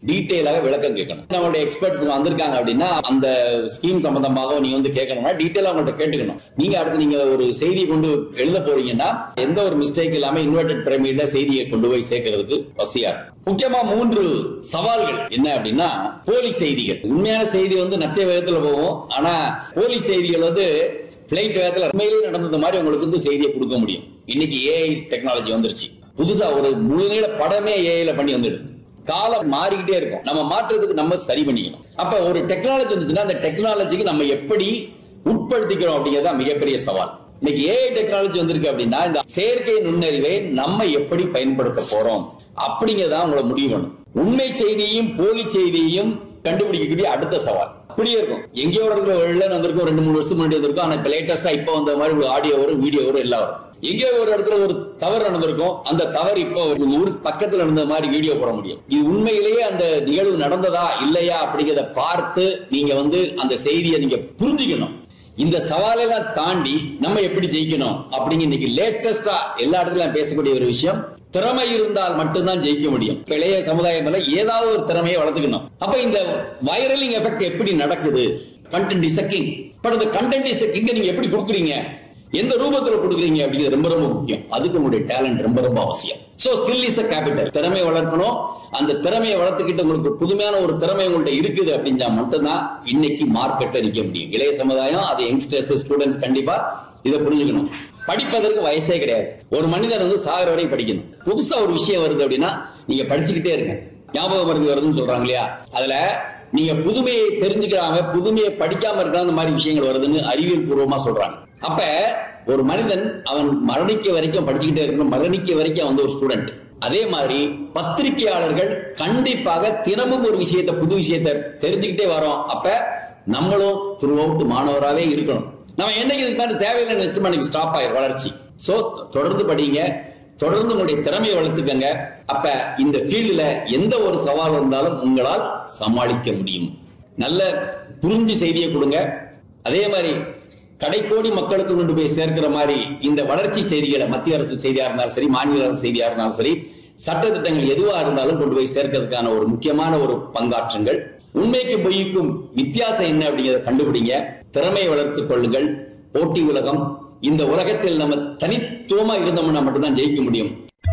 டீட்டெயிலாக விளக்கம் கேட்கணும் நம்மளுடைய எக்ஸ்பர்ட்ஸ் வந்திருக்காங்க அப்படின்னா அந்த ஸ்கீம் சம்பந்தமாக நீங்க வந்து கேட்கணும்னா டீட்டெயிலா அவங்கள்ட்ட கேட்டுக்கணும் நீங்க அடுத்து நீங்க ஒரு செய்தியை கொண்டு எழுத போறீங்கன்னா எந்த ஒரு மிஸ்டேக் இல்லாம இன்வெர்டட் பிரமிட்ல செய்தியை கொண்டு போய் சேர்க்கறதுக்கு வசதியா இருக்கும் முக்கியமா மூன்று சவால்கள் என்ன அப்படின்னா போலி செய்திகள் உண்மையான செய்தி வந்து நத்திய வேகத்துல போகும் ஆனா போலி செய்திகள் வந்து பிளைட் வேகத்துல உண்மையிலேயே நடந்தது மாதிரி உங்களுக்கு வந்து செய்தியை கொடுக்க முடியும் இன்னைக்கு ஏஐ டெக்னாலஜி வந்துருச்சு புதுசா ஒரு முழு நீள படமே ஏஐல பண்ணி வந்துடுது காலம் மாறிக்கிட்டே இருக்கும் நம்ம மாற்றுறதுக்கு நம்ம சரி பண்ணிக்கணும் அப்ப ஒரு டெக்னாலஜி வந்துச்சுன்னா அந்த டெக்னாலஜிக்கு நம்ம எப்படி உட்படுத்திக்கிறோம் அப்படிங்கிறது தான் மிகப்பெரிய சவால் இன்னைக்கு ஏஐ டெக்னாலஜி வந்திருக்கு அப்படின்னா இந்த செயற்கை நுண்ணறிவை நம்ம எப்படி பயன்படுத்த போறோம் அப்படிங்கறத உங்களை முடிவு பண்ணும் உண்மை செய்தியையும் போலி செய்தியையும் கண்டுபிடிக்கக்கூடிய அடுத்த சவால் அப்படியே இருக்கும் எங்கேயோ ஒரு இடத்துல ஒரு வில்லன் வந்திருக்கும் ரெண்டு மூணு வருஷம் முன்னாடி வந்திருக்கும் ஆனா இப்ப லேட்டஸ்டா இப்ப வந்த மாதிரி ஒரு ஆடியோ வரும் வீடியோ வரும் எல்லாம் வரும் எங்கேயோ ஒரு இடத்துல ஒரு தவறு நடந்திருக்கும் அந்த தவறு இப்போ ஒரு ஊருக்கு பக்கத்துல நடந்த மாதிரி வீடியோ போட முடியும் இது உண்மையிலேயே அந்த நிகழ்வு நடந்ததா இல்லையா அப்படிங்கிறத பார்த்து நீங்க வந்து அந்த செய்தியை நீங்க புரிஞ்சுக்கணும் இந்த சவாலெல்லாம் தாண்டி நம்ம எப்படி ஜெயிக்கணும் அப்படிங்க இன்னைக்கு லேட்டஸ்டா எல்லா இடத்துலயும் பேசக்கூடிய ஒரு விஷயம் திறமை இருந்தால் மட்டும்தான் ஜெயிக்க முடியும் இளைய சமுதாயம் ஏதாவது ஒரு திறமையை வளர்த்துக்கணும் அப்ப இந்த வைரலிங் எஃபெக்ட் எப்படி நடக்குது கண்டென்ட் இஸ் கிங் பட் அந்த கண்டென்ட் இஸ் கிங்க நீங்க எப்படி கொடுக்குறீங்க எந்த ரூபத்துல கொடுக்குறீங்க அப்படிங்கிறது ரொம்ப ரொம்ப முக்கியம் அதுக்கு உங்களுடைய டேலண்ட் ரொம்ப ரொம்ப அவசியம் so skill is a capital திறமையை வளர்க்கணும் அந்த திறமையை வளர்த்துக்கிட்டு உங்களுக்கு புதுமையான ஒரு திறமை உங்கள்ட்ட இருக்குது அப்படின்னா மட்டும்தான் இன்னைக்கு மார்க்கெட்டை நிக்க முடியும் இளைய சமுதாயம் அது யங்ஸ்டர்ஸ் ஸ்டூடெண்ட்ஸ் கண்டிப்பா இதை புரிஞ்சுக்கணும் படிப்பதற்கு வயசே கிடையாது ஒரு மனிதன் வந்து சாகர வரை படிக்கணும் புதுசா ஒரு விஷயம் வருது அப்படின்னா நீங்க படிச்சுக்கிட்டே இருங்க ஞாபக மருந்து வருதுன்னு சொல்றாங்க இல்லையா அதுல நீங்க புதுமையை தெரிஞ்சுக்காம புதுமையை படிக்காம இருக்க அந்த மாதிரி விஷயங்கள் வருதுன்னு அறிவியல் பூர்வமா சொல்றாங்க அப்ப ஒரு மனிதன் அவன் மரணிக்க வரைக்கும் படிச்சுக்கிட்டே இருக்கணும் மரணிக்க வரைக்கும் அவன் வந்து ஒரு ஸ்டூடெண்ட் அதே மாதிரி பத்திரிகையாளர்கள் கண்டிப்பாக தினமும் ஒரு விஷயத்தை புது விஷயத்தை தெரிஞ்சுக்கிட்டே வரோம் அப்ப நம்மளும் த்ரூ அவுட் மாணவராகவே இருக்கணும் நம்ம என்னைக்கு இதுக்கு மாதிரி தேவையில்லை நிச்சயமா இன்னைக்கு ஸ்டாப் ஆயிரும் வளர்ச்சி சோ தொடர்ந்து படிங்க தொடர்ந்து உங்களுடைய திறமையை வளர்த்துக்கங்க அப்ப இந்த ஃபீல்டுல எந்த ஒரு சவால் இருந்தாலும் உங்களால் சமாளிக்க முடியும் நல்ல புரிஞ்சு செய்தியை கொடுங்க அதே மாதிரி கடைக்கோடி மக்களுக்கு கொண்டு போய் சேர்க்கிற மாதிரி இந்த வளர்ச்சி செய்திகளை மத்திய அரசு செய்தியா இருந்தாலும் சரி மாநில அரசு செய்தியா இருந்தாலும் சரி சட்ட திட்டங்கள் எதுவா இருந்தாலும் கொண்டு போய் சேர்க்கிறதுக்கான ஒரு முக்கியமான ஒரு பங்காற்றுங்கள் உண்மைக்கும் பொய்க்கும் வித்தியாசம் என்ன அப்படிங்கிறத கண்டுபிடிங்க திறமையை வளர்த்துக் கொள்ளுங்கள் போட்டி உலகம் இந்த உலகத்தில் நம்ம தனித்துவமா இருந்தோம்னா மட்டும்தான் ஜெயிக்க முடியும்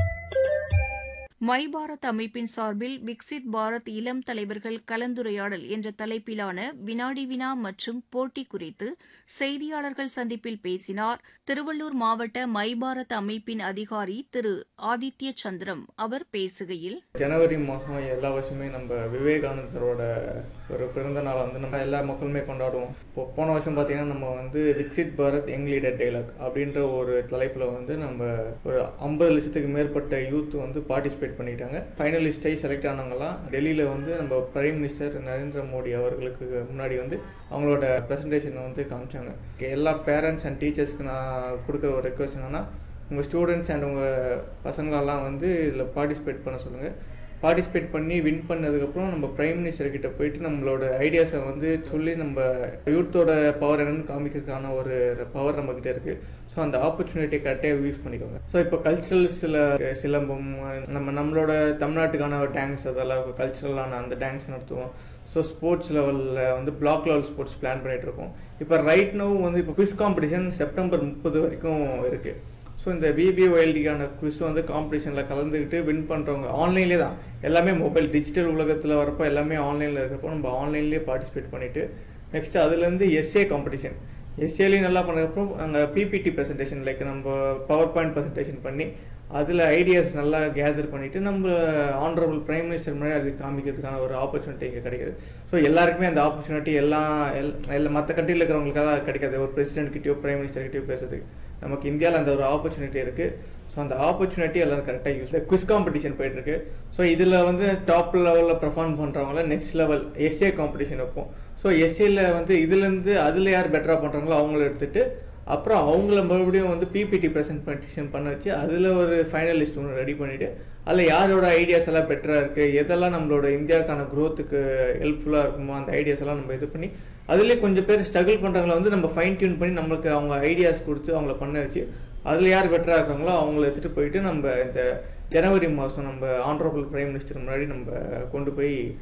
மை பாரத் அமைப்பின் சார்பில் விக்சித் பாரத் இளம் தலைவர்கள் கலந்துரையாடல் என்ற தலைப்பிலான வினாடி வினா மற்றும் போட்டி குறித்து செய்தியாளர்கள் சந்திப்பில் பேசினார் திருவள்ளூர் மாவட்ட மை பாரத் அமைப்பின் அதிகாரி திரு ஆதித்ய சந்திரம் அவர் பேசுகையில் ஜனவரி மாதம் எல்லா வருஷமே நம்ம விவேகானந்தரோட ஒரு பிறந்த நாளை வந்து நம்ம எல்லா மக்களுமே கொண்டாடுவோம் இப்போ போன வருஷம் பார்த்தீங்கன்னா நம்ம வந்து Viksit Bharat young leader dialogue அப்படின்ற ஒரு தலைப்பில் வந்து நம்ம ஒரு ஐம்பது லட்சத்துக்கு மேற்பட்ட யூத் வந்து பார்ட்டிசிபேட் பண்ணிட்டாங்க ஃபைனலிஸ்டை செலக்ட் ஆனவங்கலாம் டெல்லியில் வந்து நம்ம பிரைம் மினிஸ்டர் நரேந்திர மோடி அவர்களுக்கு முன்னாடி வந்து அவங்களோட ப்ரெசன்டேஷனை வந்து காமிச்சாங்க எல்லா பேரண்ட்ஸ் அண்ட் டீச்சர்ஸ்க்கு நான் கொடுக்குற ஒரு ரெக்வஸ்ட் என்னன்னா உங்கள் ஸ்டூடெண்ட்ஸ் அண்ட் உங்கள் பசங்களெல்லாம் வந்து இதில் பார்ட்டிசிபேட் பண்ண சொல்லுங்கள் பார்ட்டிசிபேட் பண்ணி வின் பண்ணதுக்கப்புறம் நம்ம பிரைம் மினிஸ்டர் கிட்ட போயிட்டு நம்மளோட ஐடியாஸை வந்து சொல்லி நம்ம யூத்தோட பவர் என்னன்னு காமிக்கிறதுக்கான ஒரு பவர் நம்மக்கிட்ட இருக்குது ஸோ அந்த ஆப்பர்ச்சுனிட்டியை கரெக்டாக யூஸ் பண்ணிக்கோங்க ஸோ இப்போ கல்ச்சுரல்ஸில் சிலம்பம் நம்ம நம்மளோட தமிழ்நாட்டுக்கான டான்ஸ் அதெல்லாம் கல்ச்சுரலான அந்த டான்ஸ் நடத்துவோம் ஸோ ஸ்போர்ட்ஸ் லெவலில் வந்து பிளாக் லெவல் ஸ்போர்ட்ஸ் பிளான் பண்ணிட்டு இருக்கோம் இப்போ ரைட் நோ வந்து இப்போ குவிஸ் காம்படிஷன் செப்டம்பர் முப்பது வரைக்கும் இருக்குது ஸோ இந்த விபிஓஎல்டிக்கான குவிஸ் வந்து காம்படிஷனில் கலந்துக்கிட்டு வின் பண்ணுறவங்க ஆன்லைன்லேயே தான் எல்லாமே மொபைல் டிஜிட்டல் உலகத்தில் வரப்போ எல்லாமே ஆன்லைனில் இருக்கிறப்போ நம்ம ஆன்லைன்லேயே பார்ட்டிசிபேட் பண்ணிவிட்டு நெக்ஸ்ட் அதுலேருந்து எஸ்ஏ காம்படிஷன் எஸ்ஏலையும் நல்லா பண்ணதுக்கப்புறம் நாங்கள் பிபிடி ப்ரெசன்டேஷன் லைக் நம்ம பவர் பாயிண்ட் ப்ரெசன்டேஷன் பண்ணி அதில் ஐடியாஸ் நல்லா கேதர் பண்ணிவிட்டு நம்ம ஆனரபிள் பிரைம் மினிஸ்டர் முன்னாடி அது காமிக்கிறதுக்கான ஒரு ஆப்பர்ச்சுனிட்டி இங்கே கிடைக்குது ஸோ எல்லாருக்குமே அந்த ஆப்பர்ச்சுனிட்டி எல்லாம் எல் எல்லா மற்ற கண்ட்ரியில் இருக்கிறவங்களுக்காக கிடைக்காது ஒரு பிரசிடென்ட் கிட்டயோ பிரைம் மினிஸ்டர் கிட்டயோ பேசுறதுக்கு நமக்கு இந்தியாவில் அந்த ஒரு ஆப்பர்ச்சுனிட்டி இருக்குது ஸோ அந்த ஆப்பர்ச்சுனிட்டி எல்லாரும் கரெக்டாக யூஸ் குவிஸ் காம்படிஷன் போயிட்டு இருக்கு ஸோ இதில் வந்து டாப் லெவலில் பெர்ஃபார்ம் பண்ணுறவங்கள நெக்ஸ்ட் லெவல் எஸ்ஏ காம்படிஷன் வைப்போம் ஸோ எஸ்ஏல வந்து இதுலேருந்து அதில் யார் பெட்டராக பண்ணுறாங்களோ அவங்கள எடுத்துட்டு அப்புறம் அவங்கள மறுபடியும் வந்து பிபிடி ப்ரெசன்டேஷன் பண்ண வச்சு அதில் ஒரு ஃபைனலிஸ்ட் ஒன்று ரெடி பண்ணிவிட்டு அதில் யாரோட ஐடியாஸ் எல்லாம் பெட்டராக இருக்குது எதெல்லாம் நம்மளோட இந்தியாவுக்கான க்ரோத்துக்கு ஹெல்ப்ஃபுல்லாக இருக்குமோ அந்த ஐடியாஸ் எல்லாம் நம்ம இது பண்ணி அதுலேயே கொஞ்சம் பேர் ஸ்ட்ரகிள் பண்ணுறவங்கள வந்து நம்ம ஃபைன் டியூன் பண்ணி நம்மளுக்கு அவங்க ஐடியாஸ் கொடுத்து அவங்கள பண்ண வச்சு அதில் யார் பெட்டராக இருக்காங்களோ அவங்கள எடுத்துகிட்டு போயிட்டு நம்ம இந்த ஜனவரி மாதம் நம்ம ஆனரபிள் பிரைம் மினிஸ்டர் முன்னாடி நம்ம கொண்டு போய்